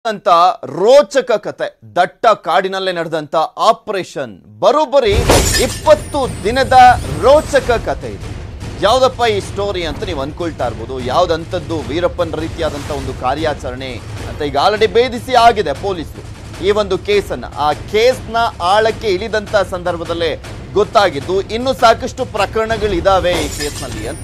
ಅಂತ ರೋಚಕ ಕತೆ ದಟ್ಟ ಕಾಡಿನಲ್ಲೇ ನಡೆದಂತ ಆಪರೇಷನ್ ಬರೋಬ್ಬರಿ ಇಪ್ಪತ್ತು ದಿನದ ರೋಚಕ ಕತೆ ಇದು ಯಾವ್ದಪ್ಪ ಈ ಸ್ಟೋರಿ ಅಂತ ನೀವು ಅನ್ಕೊಳ್ತಾ ಇರ್ಬೋದು ಯಾವ್ದಂಥದ್ದು ವೀರಪ್ಪನ್ ರೀತಿಯಾದಂಥ ಒಂದು ಕಾರ್ಯಾಚರಣೆ ಅಂತ ಈಗ ಆಲ್ರೆಡಿ ಭೇದಿಸಿ ಆಗಿದೆ ಪೊಲೀಸರು ಈ ಒಂದು ಕೇಸನ್ನ ಆ ಕೇಸ್ನ ಆಳಕ್ಕೆ ಇಳಿದಂತ ಸಂದರ್ಭದಲ್ಲೇ ಗೊತ್ತಾಗಿದ್ದು ಇನ್ನು ಸಾಕಷ್ಟು ಪ್ರಕರಣಗಳಿದಾವೆ ಈ ಕೇಸ್ನಲ್ಲಿ ಅಂತ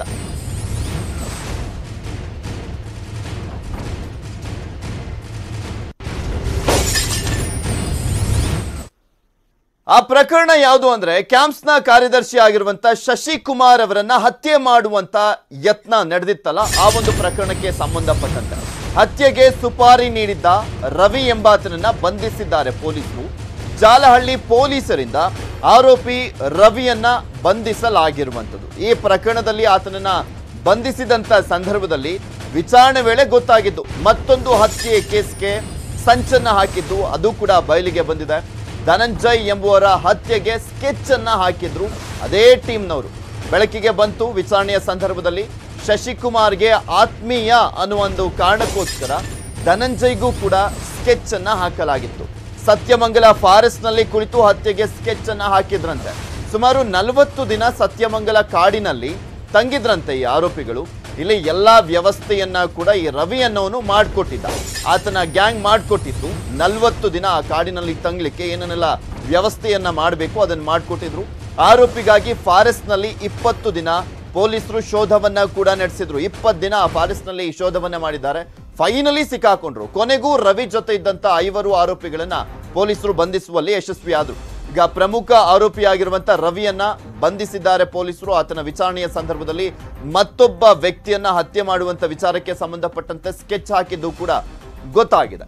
ಆ ಪ್ರಕರಣ ಯಾವುದು ಅಂದ್ರೆ ಕ್ಯಾಂಪ್ಸ್ನ ಕಾರ್ಯದರ್ಶಿ ಆಗಿರುವಂತ ಶಶಿಕುಮಾರ್ ಅವರನ್ನ ಹತ್ಯೆ ಮಾಡುವಂತ ಯತ್ನ ನಡೆದಿತ್ತಲ್ಲ ಆ ಒಂದು ಪ್ರಕರಣಕ್ಕೆ ಸಂಬಂಧಪಟ್ಟಂತೆ ಹತ್ಯೆಗೆ ಸುಪಾರಿ ನೀಡಿದ್ದ ರವಿ ಎಂಬಾತನನ್ನ ಬಂಧಿಸಿದ್ದಾರೆ ಪೊಲೀಸರು ಜಾಲಹಳ್ಳಿ ಪೊಲೀಸರಿಂದ ಆರೋಪಿ ರವಿಯನ್ನ ಬಂಧಿಸಲಾಗಿರುವಂಥದ್ದು ಈ ಪ್ರಕರಣದಲ್ಲಿ ಆತನನ್ನ ಬಂಧಿಸಿದಂತ ಸಂದರ್ಭದಲ್ಲಿ ವಿಚಾರಣೆ ವೇಳೆ ಗೊತ್ತಾಗಿದ್ದು ಮತ್ತೊಂದು ಹತ್ಯೆ ಕೇಸ್ಗೆ ಸಂಚನ್ನ ಹಾಕಿದ್ದು ಅದು ಕೂಡ ಬಯಲಿಗೆ ಬಂದಿದೆ ಧನಂಜಯ್ ಎಂಬುವರ ಹತ್ಯೆಗೆ ಸ್ಕೆಚ್ ಅನ್ನ ಹಾಕಿದ್ರು ಅದೇ ಟೀಮ್ನವರು ಬೆಳಕಿಗೆ ಬಂತು ವಿಚಾರಣೆಯ ಸಂದರ್ಭದಲ್ಲಿ ಶಶಿಕುಮಾರ್ಗೆ ಆತ್ಮೀಯ ಅನ್ನುವ ಒಂದು ಕಾರಣಕ್ಕೋಸ್ಕರ ಧನಂಜಯ್ಗೂ ಕೂಡ ಸ್ಕೆಚ್ ಅನ್ನ ಹಾಕಲಾಗಿತ್ತು ಸತ್ಯಮಂಗಲ ಫಾರೆಸ್ಟ್ ನಲ್ಲಿ ಕುಳಿತು ಹತ್ಯೆಗೆ ಸ್ಕೆಚ್ ಅನ್ನ ಹಾಕಿದ್ರಂತೆ ಸುಮಾರು ನಲವತ್ತು ದಿನ ಸತ್ಯಮಂಗಲ ಕಾಡಿನಲ್ಲಿ ತಂಗಿದ್ರಂತೆ ಈ ಆರೋಪಿಗಳು ಇಲ್ಲಿ ಎಲ್ಲಾ ವ್ಯವಸ್ಥೆಯನ್ನ ಕೂಡ ಈ ರವಿ ಅನ್ನೋನು ಮಾಡಿಕೊಟ್ಟಿದ್ದ ಆತನ ಗ್ಯಾಂಗ್ ಮಾಡಿಕೊಟ್ಟಿತ್ತು ನಲ್ವತ್ತು ದಿನ ಆ ಕಾಡಿನಲ್ಲಿ ತಂಗ್ಲಿಕ್ಕೆ ಏನನ್ನೆಲ್ಲ ವ್ಯವಸ್ಥೆಯನ್ನ ಮಾಡಬೇಕು ಅದನ್ನ ಮಾಡಿಕೊಟ್ಟಿದ್ರು ಆರೋಪಿಗಾಗಿ ಫಾರೆಸ್ಟ್ ನಲ್ಲಿ ಇಪ್ಪತ್ತು ದಿನ ಪೊಲೀಸರು ಶೋಧವನ್ನ ಕೂಡ ನಡೆಸಿದ್ರು ಇಪ್ಪತ್ತು ದಿನ ಆ ಫಾರೆಸ್ಟ್ ನಲ್ಲಿ ಶೋಧವನ್ನ ಮಾಡಿದ್ದಾರೆ ಫೈನಲಿ ಸಿಕ್ಕಾಕೊಂಡ್ರು ಕೊನೆಗೂ ರವಿ ಜೊತೆ ಇದ್ದಂತ ಐವರು ಆರೋಪಿಗಳನ್ನ ಪೊಲೀಸರು ಬಂಧಿಸುವಲ್ಲಿ ಯಶಸ್ವಿಯಾದ್ರು ಈಗ ಪ್ರಮುಖ ಆರೋಪಿಯಾಗಿರುವಂತ ರವಿಯನ್ನ ಬಂಧಿಸಿದ್ದಾರೆ ಪೊಲೀಸರು ಆತನ ವಿಚಾರಣೆಯ ಸಂದರ್ಭದಲ್ಲಿ ಮತ್ತೊಬ್ಬ ವ್ಯಕ್ತಿಯನ್ನ ಹತ್ಯೆ ಮಾಡುವಂತ ವಿಚಾರಕ್ಕೆ ಸಂಬಂಧಪಟ್ಟಂತೆ ಸ್ಕೆಚ್ ಹಾಕಿದ್ದು ಕೂಡ ಗೊತ್ತಾಗಿದೆ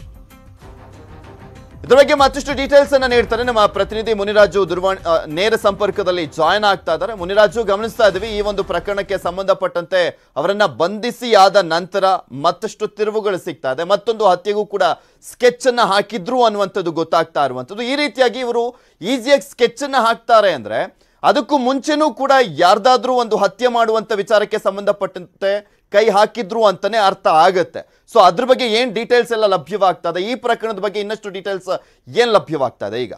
ಇದ್ರ ಬಗ್ಗೆ ಮತ್ತಷ್ಟು ಡೀಟೇಲ್ಸ್ ಅನ್ನ ನೀಡ್ತಾರೆ ನಮ್ಮ ಪ್ರತಿನಿಧಿ ಮುನಿರಾಜು ದೂರವಾಣಿ ಆ, ನೇರ ಸಂಪರ್ಕದಲ್ಲಿ ಜಾಯ್ನ್ ಆಗ್ತಾ ಇದ್ದಾರೆ ಮುನಿರಾಜು ಗಮನಿಸ್ತಾ ಇದ್ವಿ ಈ ಒಂದು ಪ್ರಕರಣಕ್ಕೆ ಸಂಬಂಧಪಟ್ಟಂತೆ ಅವರನ್ನ ಬಂಧಿಸಿ ಆದ ನಂತರ ಮತ್ತಷ್ಟು ತಿರುವುಗಳು ಸಿಗ್ತಾ ಇದೆ ಮತ್ತೊಂದು ಹತ್ಯೆಗೂ ಕೂಡ ಸ್ಕೆಚ್ ಅನ್ನ ಹಾಕಿದ್ರು ಅನ್ನುವಂಥದ್ದು ಗೊತ್ತಾಗ್ತಾ ಇರುವಂಥದ್ದು ಈ ರೀತಿಯಾಗಿ ಇವರು ಈಸಿಯಾಗಿ ಸ್ಕೆಚ್ ಅನ್ನ ಹಾಕ್ತಾರೆ ಅಂದ್ರೆ ಅದಕ್ಕೂ ಮುಂಚೆನೂ ಕೂಡ ಯಾರ್ದಾದ್ರೂ ಒಂದು ಹತ್ಯೆ ಮಾಡುವಂತ ವಿಚಾರಕ್ಕೆ ಸಂಬಂಧಪಟ್ಟಂತೆ ಕೈ ಹಾಕಿದ್ರು ಅಂತಾನೆ ಅರ್ಥ ಆಗತ್ತೆ ಸೊ ಅದ್ರ ಬಗ್ಗೆ ಏನ್ ಡೀಟೇಲ್ಸ್ ಎಲ್ಲ ಲಭ್ಯವಾಗ್ತದೆ ಈ ಪ್ರಕರಣದ ಬಗ್ಗೆ ಇನ್ನಷ್ಟು ಡೀಟೇಲ್ಸ್ ಏನ್ ಲಭ್ಯವಾಗ್ತದೆ ಈಗ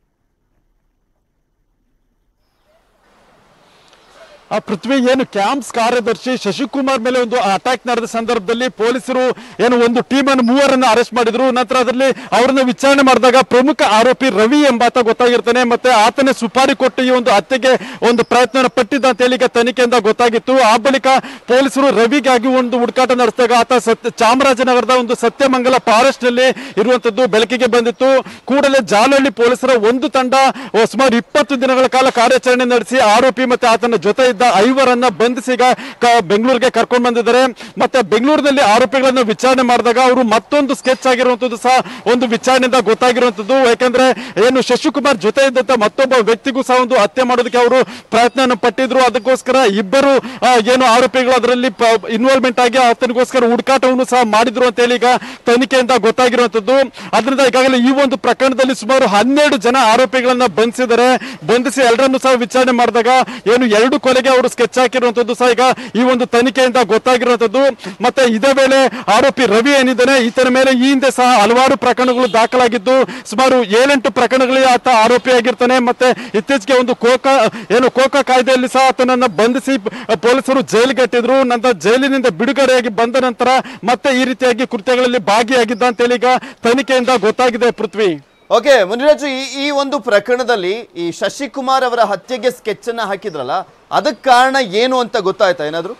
ಆ ಪೃಥ್ವಿ ಏನು ಕ್ಯಾಂಪ್ಸ್ ಕಾರ್ಯದರ್ಶಿ ಶಶಿಕುಮಾರ್ ಮೇಲೆ ಒಂದು ಅಟ್ಯಾಕ್ ನಡೆದ ಸಂದರ್ಭದಲ್ಲಿ ಪೊಲೀಸರು ಏನು ಒಂದು ಟೀಮ್ ಅನ್ನು ಮೂವರನ್ನು ಅರೆಸ್ಟ್ ಮಾಡಿದ್ರು ನಂತರ ಅದರಲ್ಲಿ ಅವರನ್ನ ವಿಚಾರಣೆ ಮಾಡಿದಾಗ ಪ್ರಮುಖ ಆರೋಪಿ ರವಿ ಎಂಬಾತ ಗೊತ್ತಾಗಿರ್ತಾನೆ ಮತ್ತೆ ಆತನೇ ಸುಪಾರಿ ಕೊಟ್ಟು ಈ ಒಂದು ಹತ್ಯೆಗೆ ಒಂದು ಪ್ರಯತ್ನ ಪಟ್ಟಿದ್ದ ಅಂತ ಹೇಳಿ ಈಗ ತನಿಖೆಯಿಂದ ಗೊತ್ತಾಗಿತ್ತು ಆ ಬಳಿಕ ಪೊಲೀಸರು ರವಿಗಾಗಿ ಒಂದು ಹುಡುಕಾಟ ನಡೆಸಿದಾಗ ಆತ ಸತ್ಯ ಚಾಮರಾಜನಗರದ ಒಂದು ಸತ್ಯಮಂಗಲ ಫಾರೆಸ್ಟ್ ನಲ್ಲಿ ಇರುವಂತದ್ದು ಬೆಳಕಿಗೆ ಬಂದಿತ್ತು ಕೂಡಲೇ ಜಾಲಹಳ್ಳಿ ಪೊಲೀಸರ ಒಂದು ತಂಡ ಓ, ಸುಮಾರು ಇಪ್ಪತ್ತು ದಿನಗಳ ಕಾಲ ಕಾರ್ಯಾಚರಣೆ ನಡೆಸಿ ಆರೋಪಿ ಮತ್ತೆ ಆತನ ಜೊತೆ ಇದ್ದ ಐವರನ್ನ ಬಂಧಿಸಿ ಈಗ ಕ- ಬೆಂಗಳೂರಿಗೆ ಕರ್ಕೊಂಡು ಬಂದಿದ್ದಾರೆ ಮತ್ತೆ ಬೆಂಗಳೂರಿನಲ್ಲಿ ಆರೋಪಿಗಳನ್ನ ವಿಚಾರಣೆ ಮಾಡಿದಾಗ ಅವರು ಮತ್ತೊಂದು ಸ್ಕೆಚ್ ಆಗಿರುವಂತದ್ದು ಸಹ ಒಂದು ವಿಚಾರಣೆಯಿಂದ ಗೊತ್ತಾಗಿರುವಂತದ್ದು ಯಾಕಂದ್ರೆ ಏನು ಶಶಿಕುಮಾರ್ ಜೊತೆ ಇದ್ದಂತ ಮತ್ತೊಬ್ಬ ವ್ಯಕ್ತಿಗೂ ಸಹ ಒಂದು ಹತ್ಯೆ ಮಾಡೋದಕ್ಕೆ ಅವರು ಪ್ರಯತ್ನ ಪಟ್ಟಿದ್ರು ಅದಕ್ಕೋಸ್ಕರ ಇಬ್ಬರು ಆ, ಏನು ಆರೋಪಿಗಳು ಅದರಲ್ಲಿ ಇನ್ವಾಲ್ವ್ಮೆಂಟ್ ಆಗಿ ಆತನಿಗೋಸ್ಕರ ಹುಡುಕಾಟವನ್ನು ಸಹ ಮಾಡಿದ್ರು ಅಂತ ಹೇಳಿ ಈಗ ತನಿಖೆಯಿಂದ ಗೊತ್ತಾಗಿರುವಂತದ್ದು ಅದರಿಂದ ಈಗಾಗಲೇ ಈ ಒಂದು ಪ್ರಕರಣದಲ್ಲಿ ಸುಮಾರು ಹನ್ನೆರಡು ಜನ ಆರೋಪಿಗಳನ್ನ ಬಂಧಿಸಿದ್ದಾರೆ ಬಂಧಿಸಿ ಎಲ್ಲರನ್ನು ಸಹ ವಿಚಾರಣೆ ಮಾಡಿದಾಗ ಏನು ಎರಡು ಕೊಲೆಗೆ ಅವರು ಸ್ಕೆಚ್ ಹಾಕಿರುವಂತದ್ದು ಸಹ ಈಗ ಈ ಒಂದು ತನಿಖೆಯಿಂದ ಗೊತ್ತಾಗಿರುವಂತದ್ದು ಮತ್ತೆ ಇದೇ ವೇಳೆ ಆರೋಪಿ ರವಿ ಏನಿದ್ದಾನೆ ಈತನ ಮೇಲೆ ಈ ಹಿಂದೆ ಸಹ ಹಲವಾರು ಪ್ರಕರಣಗಳು ದಾಖಲಾಗಿದ್ದು ಸುಮಾರು ಏಳೆಂಟು ಪ್ರಕರಣಗಳಿಗೆ ಆತ ಆರೋಪಿಯಾಗಿರ್ತಾನೆ ಮತ್ತೆ ಇತ್ತೀಚೆಗೆ ಒಂದು ಕೋಕಾ ಏನು ಕೋಕಾ ಕಾಯ್ದೆಯಲ್ಲಿ ಸಹ ಆತನನ್ನ ಬಂಧಿಸಿ ಪ- ಪೊಲೀಸರು ಜೈಲಿಗೆ ಇಟ್ಟಿದ್ರು ನಂತರ ಜೈಲಿನಿಂದ ಬಿಡುಗಡೆಯಾಗಿ ಬಂದ ನಂತರ ಮತ್ತೆ ಈ ರೀತಿಯಾಗಿ ಕೃತ್ಯಗಳಲ್ಲಿ ಭಾಗಿಯಾಗಿದ್ದ ಅಂತ ಹೇಳಿ ಈಗ ತನಿಖೆಯಿಂದ ಗೊತ್ತಾಗಿದೆ ಪೃಥ್ವಿ ಓಕೆ ಮುನಿರಾಜು ಈ ಈ ಒಂದು ಪ್ರಕರಣದಲ್ಲಿ ಈ ಶಶಿಕುಮಾರ್ ಅವರ ಹತ್ಯೆಗೆ ಸ್ಕೆಚ್ ಅನ್ನ ಹಾಕಿದ್ರಲ್ಲ ಅದಕ್ಕೆ ಕಾರಣ ಏನು ಅಂತ ಗೊತ್ತಾಯ್ತಾ ಏನಾದ್ರು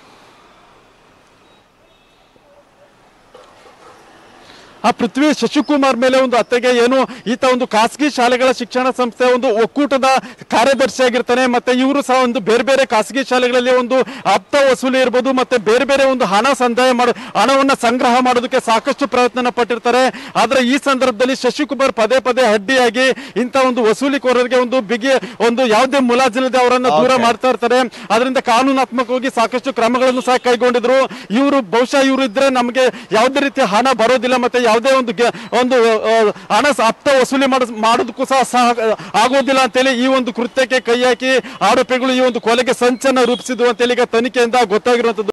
ಆ ಪೃಥ್ವಿ ಶಶಿಕುಮಾರ್ ಮೇಲೆ ಒಂದು ಹತ್ಯೆಗೆ ಏನು ಈತ ಒಂದು ಖಾಸಗಿ ಶಾಲೆಗಳ ಶಿಕ್ಷಣ ಸಂಸ್ಥೆ ಒಂದು ಒಕ್ಕೂಟದ ಕಾರ್ಯದರ್ಶಿಯಾಗಿರ್ತಾನೆ ಮತ್ತೆ ಇವರು ಸಹ ಒಂದು ಬೇರೆ ಬೇರೆ ಖಾಸಗಿ ಶಾಲೆಗಳಲ್ಲಿ ಒಂದು ಆಪ್ತ ವಸೂಲಿ ಇರ್ಬೋದು ಮತ್ತೆ ಬೇರೆ ಬೇರೆ ಒಂದು ಹಣ ಸಂದಾಯ ಮಾಡ ಹಣವನ್ನ ಸಂಗ್ರಹ ಮಾಡೋದಕ್ಕೆ ಸಾಕಷ್ಟು ಪ್ರಯತ್ನ ಪಟ್ಟಿರ್ತಾರೆ ಆದ್ರೆ ಈ ಸಂದರ್ಭದಲ್ಲಿ ಶಶಿಕುಮಾರ್ ಪದೇ ಪದೇ ಅಡ್ಡಿಯಾಗಿ ಇಂಥ ಒಂದು ವಸೂಲಿಕೋರರಿಗೆ ಒಂದು ಬಿಗಿ ಒಂದು ಯಾವುದೇ ಮುಲಾಜಿಲ್ಲದೆ ಅವರನ್ನ ದೂರ Okay. ಮಾಡ್ತಾ ಇರ್ತಾರೆ ಅದರಿಂದ ಕಾನೂನಾತ್ಮಕವಾಗಿ ಸಾಕಷ್ಟು ಕ್ರಮಗಳನ್ನು ಸಹ ಕೈಗೊಂಡಿದ್ರು ಇವರು ಬಹುಶಃ ಇವರು ಇದ್ರೆ ನಮಗೆ ಯಾವುದೇ ರೀತಿಯ ಹಣ ಬರೋದಿಲ್ಲ ಮತ್ತೆ ಯಾವುದೇ ಒಂದು ಗೆ- ಒಂದು ಆ, ಹಣ ಸ- ಹಪ್ತ ವಸೂಲಿ ಮಾಡ- ಮಾಡೋದಕ್ಕೂ ಸಹ ಸಹ ಆಗೋದಿಲ್ಲ ಅಂತೇಳಿ ಈ ಒಂದು ಕೃತ್ಯಕ್ಕೆ ಕೈ ಹಾಕಿ ಆರೋಪಿಗಳು ಈ ಒಂದು ಕೊಲೆಗೆ ಸಂಚನ್ನ ರೂಪಿಸಿದ್ರು ಅಂತೇಳಿ ಈಗ ತನಿಖೆಯಿಂದ ಗೊತ್ತಾಗಿರುವಂತದ್ದು